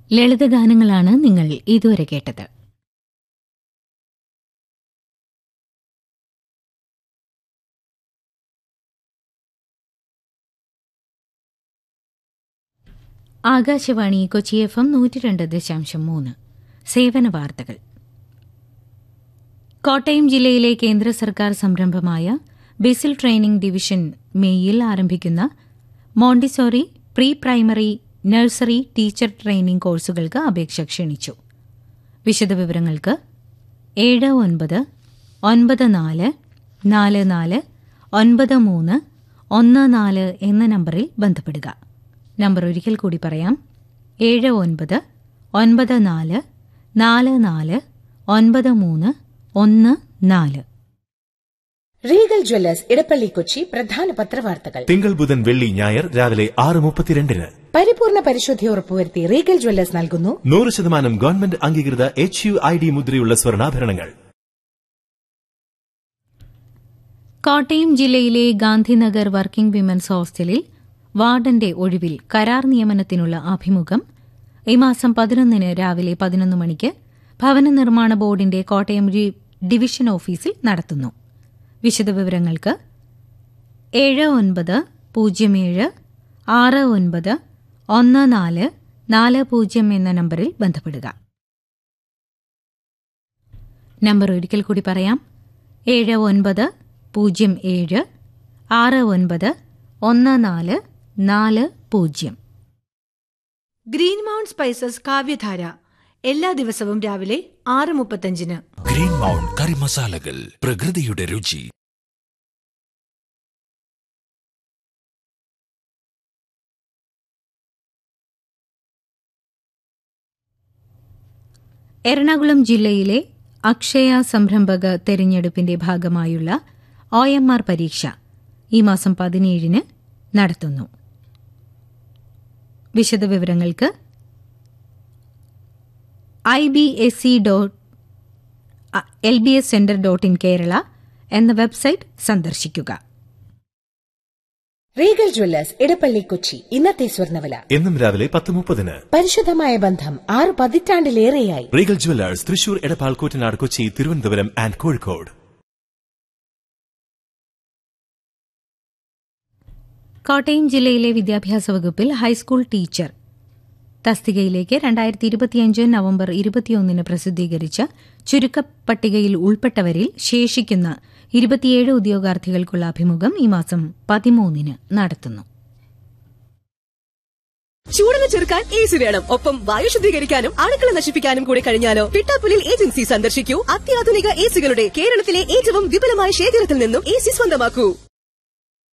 ലളിതഗാനങ്ങളാണ് നിങ്ങൾ ഇതുവരെ കേട്ടത് ആകാശവാണി കൊച്ചി എഫ് എം നൂറ്റി രണ്ട് ദശാംശം മൂന്ന് സേവന വാർത്തകൾ കോട്ടയം ജില്ലയിലെ കേന്ദ്ര സർക്കാർ സംരംഭമായ ബേസിൽ ട്രെയിനിംഗ് ഡിവിഷൻ മേയിൽ ആരംഭിക്കുന്ന Montessori pre primary nursery teacher training കോഴ്സുകൾക്ക് അപേക്ഷ ക്ഷണിച്ചു വിശദവിവരങ്ങൾക്ക് ഏഴ് ഒൻപത് ഒൻപത് നാല് നാല് നാല് ഒൻപത് മൂന്ന് ഒന്ന് നാല് എന്ന നമ്പറിൽ ബന്ധപ്പെടുക നമ്പർ ഒരിക്കൽ കൂടി പറയാം ഏഴ് ഒൻപത് ഒൻപത് നാല് നാല് നാല് ഒൻപത് മൂന്ന് ഒന്ന് നാല് റീഗൽ ജ്വല്ലേഴ്സ് ഇടപ്പള്ളി കൊച്ചി പ്രധാന പത്രവാർത്തകൾ തിങ്കൾ ബുധൻ വെള്ളി ഞായർ രാവിലെ ആറ് മുപ്പത്തിരണ്ടിന് പരിപൂർണ പരിശുദ്ധി ഉറപ്പുവരുത്തി റീഗൽ ജ്വല്ലേഴ്സ് നൽകുന്നു നൂറ് ശതമാനം ഗവൺമെന്റ് അംഗീകൃത എച്ച് യു ഐ ഡി മുദ്രയുള്ള സ്വർണ്ണാഭരണങ്ങൾ കോട്ടയം ജില്ലയിലെ ഗാന്ധിനഗർ വർക്കിംഗ് വിമൻസ് ഹോസ്റ്റലിൽ വാർഡന്റെ ഒഴിവിൽ കരാർ നിയമനത്തിനുള്ള അഭിമുഖം ഈ മാസം പതിനൊന്നിന് രാവിലെ പതിനൊന്ന് മണിക്ക് ഭവന നിർമ്മാണ ബോർഡിന്റെ കോട്ടയം രി- ഡിവിഷൻ ഓഫീസിൽ നടത്തുന്നു വിശദവിവരങ്ങൾക്ക് ഏഴ് ഒൻപത് പൂജ്യം ഏഴ് ആറ് ഒൻപത് ഒന്ന് നാല് നാല് പൂജ്യം എന്ന നമ്പറിൽ ബന്ധപ്പെടുക നമ്പർ ഒരിക്കൽ കൂടി പറയാം ഏഴ് ഒൻപത് പൂജ്യം ഏഴ് ആറ് ഒൻപത് ഒന്ന് നാല് നാല് പൂജ്യം ഗ്രീൻ മൗണ്ട് സ്പൈസസ് കാവ്യധാര എല്ലാ ദിവസവും രാവിലെ ആറ് മുപ്പത്തഞ്ചിന് ഗ്രീൻ മൗണ്ട് കറി മസാലകൾ പ്രകൃതിയുടെ രുചി എറണാകുളം ജില്ലയിലെ അക്ഷയ സംരംഭക തെരഞ്ഞെടുപ്പിന്റെ ഭാഗമായുള്ള ഒ എം ആർ പരീക്ഷ ഈ മാസം പതിനേഴിന് നടത്തുന്നു വിശദവിവരങ്ങൾക്ക് I B S C dot L B S centre dot in Kerala എന്ന വെബ്സൈറ്റ് സന്ദർശിക്കുക റീഗൽ ജ്വല്ലേഴ്സ് ഇടപ്പള്ളി കൊച്ചി ഇന്നത്തെ സ്വർണ്ണവില എന്നും രാവിലെ പത്ത് മുപ്പതിന് പരിശുദ്ധമായ ബന്ധം ആറ് പതിറ്റാണ്ടിലേറെയായി Regal Jewellers Thrissur Edappal Koottanad Kochi Thiruvananthapuram and Kozhikode Kottayam ജില്ലയിലെ വിദ്യാഭ്യാസ വകുപ്പിൽ ഹൈസ്കൂൾ ടീച്ചർ തസ്തികയിലേക്ക് രണ്ടായിരത്തി ഇരുപത്തിയഞ്ച് നവംബർ ഇരുപത്തിയൊന്നിന് പ്രസിദ്ധീകരിച്ച ചുരുക്കപ്പട്ടികയിൽ ഉൾപ്പെട്ടവരിൽ ശേഷിക്കുന്ന ഇരുപത്തിയേഴ് ഉദ്യോഗാർത്ഥികൾക്കുള്ള അഭിമുഖം ഈ മാസം പതിമൂന്നിന് നടത്തുന്നു ചൂടിനെ ചെറുക്കാൻ ഏസി വേണം ഒപ്പം വായു ശുദ്ധീകരിക്കാനും അണുക്കളെ നശിപ്പിക്കാനും കൂടി കഴിഞ്ഞാലോ പിട്ടാപ്പുലിൽ ഏജൻസി സന്ദർശിക്കൂ അത്യാധുനിക ഏസികളുടെ കേരളത്തിലെ ഏറ്റവും വിപുലമായ ശേഖരത്തിൽ നിന്നും ഏസി സ്വന്തമാക്കൂ